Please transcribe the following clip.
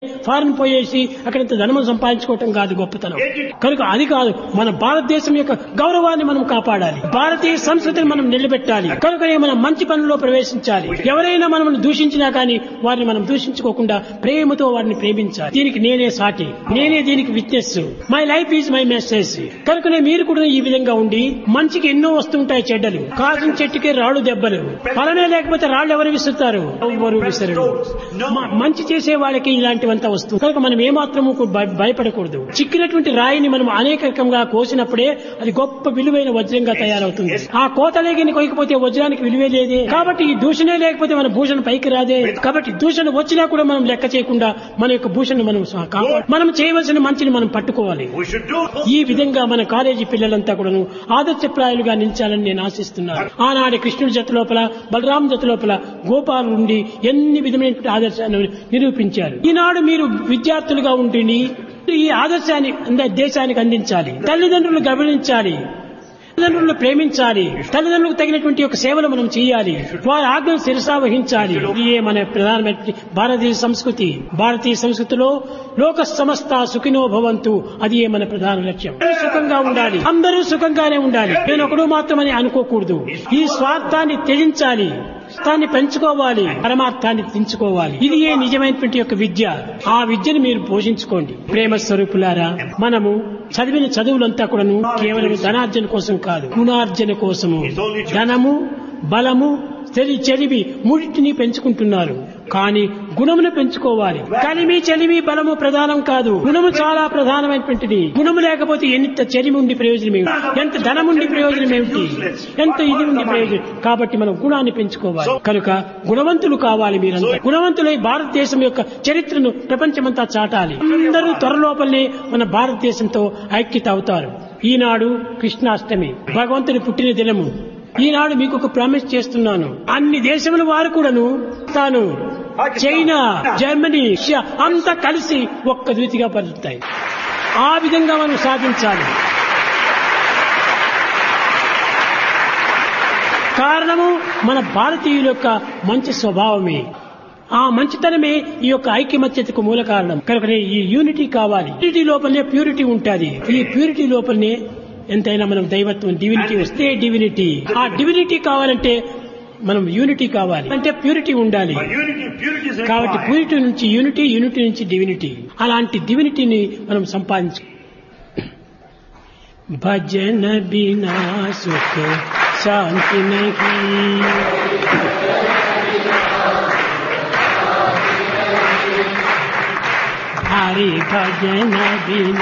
Foreign పోయేసి అక్కడంత ధనము సంపాదించుకోవటం కాదు గొప్పతనం కనుక అది కాదు మన భారతదేశం యొక్క గౌరవాన్ని మనం కాపాడాలి భారతీయ సంస్కృతిని మనం నిలబెట్టాలి కనుకనే మనం మంచి పనుల్లో ప్రవేశించాలి ఎవరైనా మనల్ని దూషించినా కానీ వారిని మనం దూషించుకోకుండా ప్రేమతో వారిని ప్రేమించాలి దీనికి నేనే సాటి నేనే దీనికి witness my life is my message కనుకనే మీరు కూడా ఈ విధంగా ఉండి మంచికి ఎన్నో వస్తుంటాయి చెడ్డలు కాసిన చెట్టుకి రాళ్ళు దెబ్బలు ఫలమే లేకపోతే రాళ్ళు ఎవరు విసురుతారు ఎవరు విసరరు మ- మంచి చేసే వాళ్ళకి ఇలాంటివంతా వస్తుంది కనుక మనం ఏమాత్రము కు- భయ- భయపడకూడదు చిక్కినటువంటి రాయిని మనం అనేక రకంగా కోసినప్పుడే అది గొప్ప విలువైన వజ్రంగా తయారవుతుంది ఆ కోతలేగిని కొయ్యకపోతే వజ్రానికి విలువే లేదే కాబట్టి ఈ దూషణే లేకపోతే మన భూషణ పైకి రాదే కాబట్టి దూషణ వచ్చినా కూడా మనం లెక్క చేయకుండా మన యొక్క భూషణ మనం స- కాపాడు మనం చేయవలసిన మంచిని మనం పట్టుకోవాలి We should do ఈ విధంగా మన కాలేజీ పిల్లలంతా కూడాను ఆదర్శప్రాయాలుగా నిలిచాలని నేను ఆశిస్తున్నాను ఆనాటి కృష్ణుడి జత లోపల బలరాం జత లోపల గోపాలు ఉండి ఎన్ని విధమైనటువంటి ఆదర్శాలను నిరూపించారు ఈనాడు మీరు విద్యార్థులుగా ఉంటుని ఈ ఆదర్శాన్ని అంద- దేశానికి అందించాలి తల్లిదండ్రులు గమనించాలి తల్లిదండ్రులను ప్రేమించాలి తల్లిదండ్రులకు తగినటువంటి యొక్క సేవలు మనం చేయాలి వారి ఆజ్ఞను శిరసా వహించాలి ఇదే మన ప్రధానమైన భారతీయ సంస్కృతి భారతీయ సంస్కృతిలో లోక సమస్త సుఖినో భవంతు అది ఏ మన ప్రధాన లక్ష్యం అందరూ సుఖంగా ఉండాలి అందరూ సుఖంగానే ఉండాలి నేను ఒకడు మాత్రమని అనుకోకూడదు ఈ స్వార్థాన్ని త్యజించాలి దాన్ని పెంచుకోవాలి పరమార్థాన్ని తెంచుకోవాలి ఇది ఏ నిజమైనటువంటి యొక్క విద్య ఆ విద్యను మీరు పోషించుకోండి ప్రేమ స్వరూపులారా మనము చదివిన చదువులంతా కూడాను కేవలం ధనార్జన కోసం కాదు గుణార్జన కోసము ధనము బలము తెలి చెలివి మూడింటిని పెంచుకుంటున్నారు కానీ గుణమును పెంచుకోవాలి కలిమి చెలిమి బలము ప్రధానం కాదు గుణము చాలా ప్రధానమైనటువంటిది గుణము లేకపోతే ఎంత చెలిమి ఉండి ప్రయోజనం ఏమిటి ఎంత ధనం ఉండి ప్రయోజనం ఏమిటి ఎంత ఇది ఉండి ప్రయోజనం కాబట్టి మనం గుణాన్ని పెంచుకోవాలి కనుక గుణవంతులు కావాలి మీరంతా గుణవంతులై భారతదేశం యొక్క చరిత్రను ప్రపంచమంతా చాటాలి అందరూ త్వరలోపలనే మన భారతదేశంతో ఐక్యత అవుతారు ఈనాడు కృష్ణాష్టమి భగవంతుని పుట్టిన దినము ఈనాడు మీకు ఒక ప్రామిస్ చేస్తున్నాను అన్ని దేశముల వారు కూడాను తాను చైనా జర్మనీ రష్యా అంతా కలిసి ఒక్క ద్వితిగా పలుకుతాయి ఆ విధంగా మనం సాధించాలి కారణము మన భారతీయుల యొక్క మంచి స్వభావమే ఆ మంచితనమే ఈ యొక్క ఐక్యమత్యతకు మూల కారణం కనుక ఈ యూనిటీ కావాలి యూనిటీ లోపలనే ప్యూరిటీ ఉంటుంది ఈ ప్యూరిటీ లోపలనే ఎంతైనా మనం దైవత్వం డివినిటీ వస్తే డివినిటీ ఆ డివినిటీ కావాలంటే మనం యూనిటీ కావాలి అంటే ప్యూరిటీ ఉండాలి unity. Purity is కాబట్టి required. ప్యూరిటీ నుంచి యూనిటీ యూనిటీ నుంచి డివినిటీ అలాంటి డివినిటీని మనం సంపాదించు భజన బినా సుఖ శాంతి నహీ హరి భజన బినా